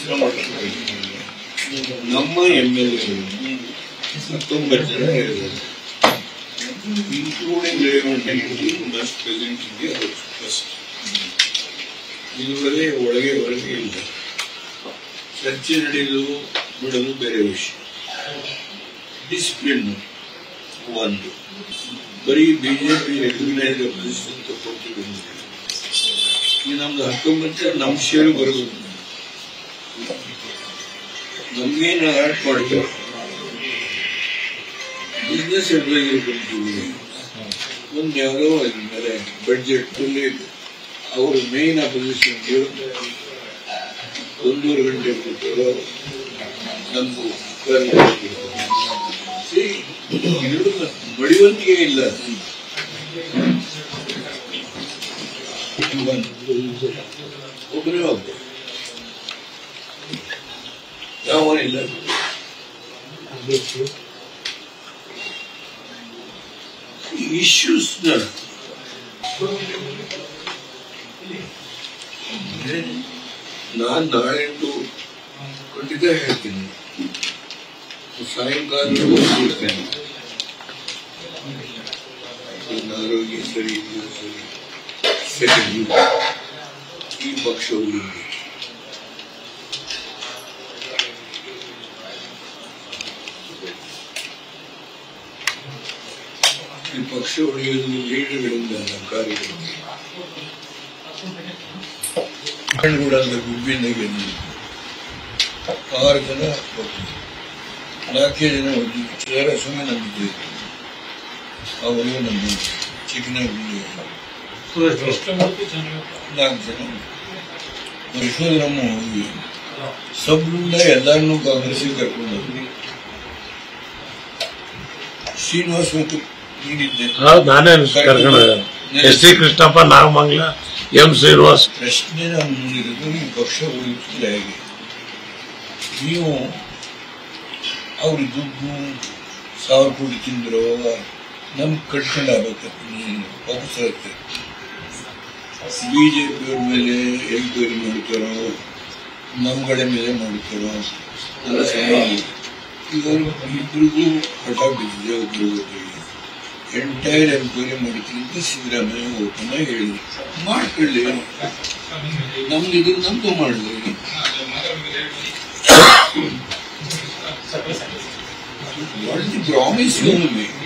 ನಮ್ಮ M L ಹತ್ತೊಂಬತ್ತು ಜನ ಇದ್ದಾರೆ including Revanth must present first ಇದುವರೆಗೆ ಒಳಗೆ ಹೊರಗೆ ಇಲ್ಲ ಚರ್ಚೆ ನಡೆಯುವುದು ಬಿಡೋದು ಬೇರೆ ವಿಷಯ ಡಿಸಿಪ್ಲಿನ್ ಒಂದು ಬರೀ ಬಿಜೆಪಿ ರೆಕಗ್ನೈಸ್ ಅಪೋಸಿಷನ್ ತಗೊಳ್ತೀವಿ ಈ ನಮ್ದು ಹತ್ತೊಂಬತ್ತು ನಮ್ಮ ಶೇರು ಬರಬೇಕು ನಮ್ಗೇನು ಆಡ್ ಮಾಡ್ತೇವೆ ಬಿಸ್ನೆಸ್ ಅಡ್ವೈಸರ್ ಕೊಡ್ತೀವಿ ಒಂದು ಯಾವುದೋ ಅಂದರೆ ಬಡ್ಜೆಟ್ ಅಲ್ಲಿ ಅವರು ಮೇನ್ ಅಪೋಸಿಷನ್ ಒಂದೂವರೆ ಗಂಟೆ ಕೊಟ್ಟರು ನಮ್ದು ಬಡಿವಂತಿಗೆ ಇಲ್ಲ ಒಬ್ಬರೇ ಹೋಗ್ತಾರೆ ಯಾವನಿಲ್ಲ ಇಶ್ಯೂಸ್ ನಾನು ನಾಳೆಂಟು ಖಂಡಿತ ಹೇಳ್ತೀನಿ ಸಾಯಂಕಾಲ ಹೋಗ್ಬಿಡ್ತೇನೆ ನನ್ನ ಆರೋಗ್ಯ ಸರಿ ಇಲ್ಲ ಸರಿ ಸರಿ ಇಲ್ಲ. ಈ ಪಕ್ಷ ಉಳಿಯುವುದು ಈ ಪಕ್ಷ ಉಳಿಯೋದು ಲೀಡರ್ಗಳಿಂದ ಅಲ್ಲ ಕಾರ್ಯಕರ್ತರು ಕೂಡ ಅಂದ್ರೆ ಗುಬ್ಬಿನ ಗೆದ್ದು ಆರು ಜನ ಹೋಗ್ತಾರೆ. ನಾಲ್ಕೇ ಜನ ಹೋಗಿ ಸುಮ್ಮನೆ ನಂಬಿಕೆ ಅವರು ನಮ್ಮ ಚಿಕ್ಕನಗುಂಡಿ ನಾಲ್ಕು ಜನ ಯಶೋಧರಮ್ಮ ಹೋಗಿ ಸಬ್ರಿಂದ ಎಲ್ಲರನ್ನೂ ಕಾಂಗ್ರೆಸ್ಸಿಗೆ ಕರ್ಕೊಂಡು ಹೋದ್ವಿ ಶ್ರೀನಿವಾಸ್ ಮತ್ತು ನೀಡಿದ್ದೆ ಹೌದು ನಾನೇ ಕರ್ಕೊಂಡು S T Krishnappa Nagamangala M Srinivas ಪ್ರಶ್ನೆ ನಮ್ಮ ಮುಂದಿರೋದು ಈ ಪಕ್ಷ ಉಳಿಸಿದ್ರೆ ಹೇಗೆ ನೀವು ಅವ್ರ ದುಡ್ಡು ಸಾವಿರ ಕೋಟಿ ತಿಂದ್ರು ನಮ್ಗೆ ಕಟ್ಕೊಂಡಾಗಬೇಕು ವಾಪಸ್ ಆಗುತ್ತೆ ಬಿಜೆಪಿಯವ್ರ ಮೇಲೆ ಎಂಕ್ವೈರಿ ಮಾಡ್ತಾರೋ ನಮ್ಮ ಕಡೆ ಮೇಲೆ ಮಾಡ್ತಾರೋ ಎಲ್ಲ ಸರಿಯಾಗಿ ಈಗ ಇಬ್ಬರಿಗೂ ಹಠ ಬಿದ್ದಿದೆ ಒಬ್ಬರಿಗೊಬ್ಬರಿಗೆ ಎಂಟೈರ್ ಎಂಕ್ವೈರಿ ಮಾಡ್ತೀನಿ ಅಂತ ಸಿದ್ದರಾಮಯ್ಯ ಓಪನ್ ಆಗಿ ಹೇಳಿದ್ರು ಮಾಡ್ಕೊಳ್ಳಿ ನಮ್ದು ಇದು ನಮ್ದು ಮಾಡಿದ್ರಿ ಪ್ರಾಮಿಸ್ ಯು ಮೇ